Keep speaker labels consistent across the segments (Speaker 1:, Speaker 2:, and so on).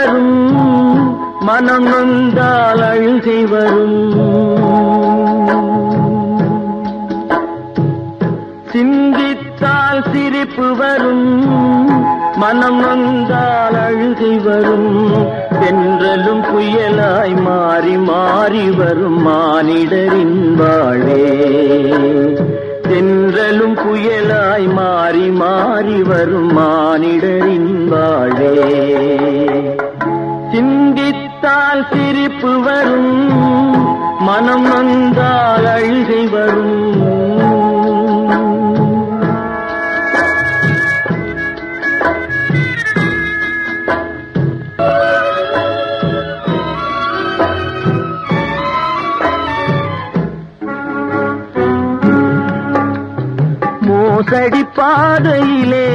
Speaker 1: வரும் மனம் நொந்தால் அழுகை வரும் சிந்தித்தால் சிரிப்பு வரும் மனம் நொந்தால் அழுகை வரும் தென்றலும் புயலாய் மாறி மாறி வரும் மானிடரின் வாழே தென்றலும் புயலாய் மாறி மாறி வரும் மானிடரின் வாழே சிந்தித்தால் சிரிப்பு வரும் மனம் நொந்தால் அழுகை வரும் மோசடி பாதையிலே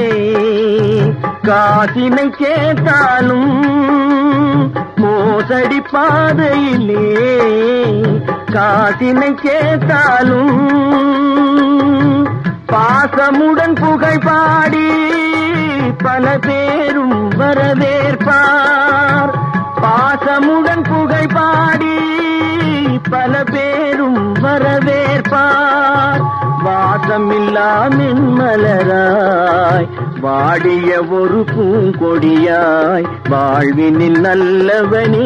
Speaker 1: காசினை கேட்டாலும் மோசடி பாதையிலே காசினை கேட்டாலும் பாசமுடன் புகழ் பாடி பல பேரும் வரவேற்பார் பாசமுடன் புகழ் பாடி பல பேரும் வரவேற்பார் வாசமில்லா மென்மலராய் வாடிய ஒரு பூங்கொடியாய் வாழ்வினில் நல்லவனே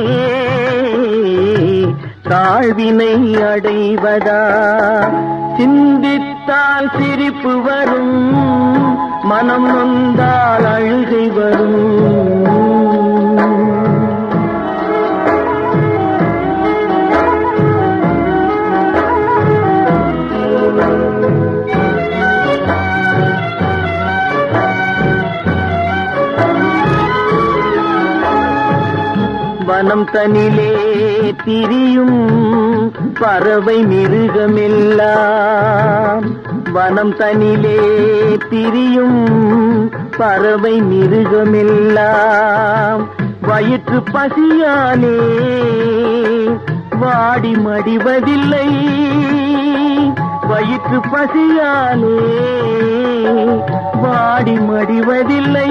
Speaker 1: தாழ்வினை அடைவதா சிந்தித்தால் சிரிப்பு வரும் மனம் நொந்தால் அழுகை வரும் வனம் தனிலே திரியும் பறவை மிருகமெல்லாம் வனம் தனிலே திரியும் பறவை மிருகமெல்லாம் வயிற்று பசியாலே வாடி மடிவதில்லை வயிற்று பசியாலே வாடி மடிவதில்லை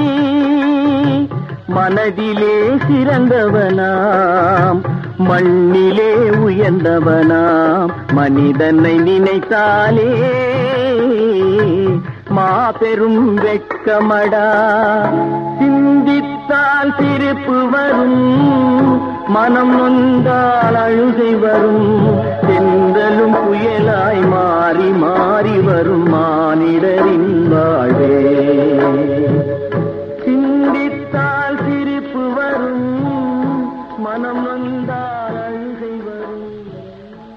Speaker 1: மனதிலே சிறந்தவனாம் மண்ணிலே உயர்ந்தவனாம் மனிதனை நினைத்தாலே மாபெரும் வெட்கமடா சிந்தித்தால் சிரிப்பு வரும் மனம் நொந்தால் அழுகை வரும் தென்றலும் புயலாய் மாறி மாறி வரும் மானிடரின் வாழ்வே